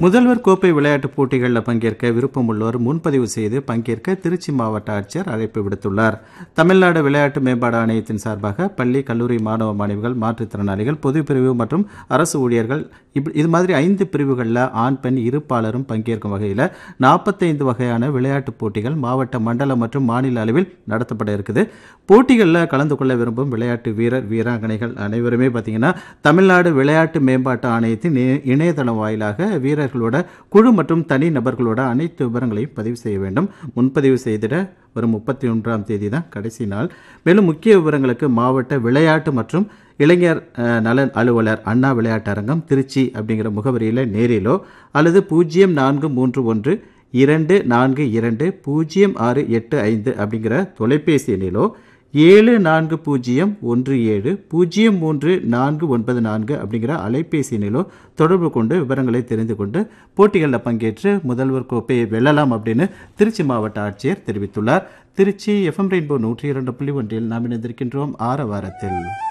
முதல்வர் கோப்பை விளையாட்டுப் போட்டிகளில் பங்கேற்க விருப்பம் உள்ளோர் முன்பதிவு செய்து பங்கேற்க திருச்சி மாவட்ட ஆட்சியர் அழைப்பு விடுத்துள்ளார் தமிழ்நாடு விளையாட்டு மேம்பாடு ஆணையத்தின் சார்பாக பள்ளி கல்லூரி மாணவ மாணவிகள் மாற்றுத்திறனாளிகள் பொது பிரிவு மற்றும் அரசு ஊழியர்கள் இப்படி இது மாதிரி ஐந்து பிரிவுகளில் ஆண் பெண் இருப்பாளரும் பங்கேற்கும் வகையில் நாற்பத்தைந்து வகையான விளையாட்டுப் போட்டிகள் மாவட்ட மண்டல மற்றும் மாநில அளவில் நடத்தப்பட இருக்குது போட்டிகளில் கலந்து கொள்ள விரும்பும் விளையாட்டு வீரர் வீராங்கனைகள் அனைவருமே பார்த்தீங்கன்னா தமிழ்நாடு விளையாட்டு மேம்பாட்டு ஆணையத்தின் இ- இணையதளம் வாயிலாக வீரர்களோட குழு மற்றும் தனி நபர்களோட அனைத்து விவரங்களையும் பதிவு செய்ய வேண்டும் முன்பதிவு செய்திட வரும் முப்பத்தி ஒன்றாம் தேதி தான் கடைசி நாள் மேலும் முக்கிய விவரங்களுக்கு மாவட்ட விளையாட்டு மற்றும் இளைஞர் அஹ், நலன் அலுவலர் அண்ணா விளையாட்டரங்கம் திருச்சி அப்படிங்கிற முகவரியில் நேரிலோ அல்லது பூஜ்ஜியம் நான்கு மூன்று ஒன்று இரண்டு நான்கு இரண்டு பூஜ்ஜியம் ஆறு எட்டு ஐந்து அப்படிங்கிற தொலைபேசி எண்ணிலோ ஏழு நான்கு பூஜ்ஜியம் ஒன்று ஏழு பூஜ்ஜியம் மூன்று நான்கு ஒன்பது நான்கு அப்படிங்கிற அலைபேசி எண்ணிலோ தொடர்பு கொண்டு விவரங்களை தெரிந்து கொண்டு போட்டிகளில் பங்கேற்று முதல்வர் கோப்பையை வெல்லலாம் அப்படின்னு திருச்சி மாவட்ட ஆட்சியர் தெரிவித்துள்ளார் திருச்சி எஃப்எம் ரெயின்போ நூற்றி இரண்டு புள்ளி ஒன்றில் நாம் இணைந்திருக்கின்றோம் ஆர வாரத்தில்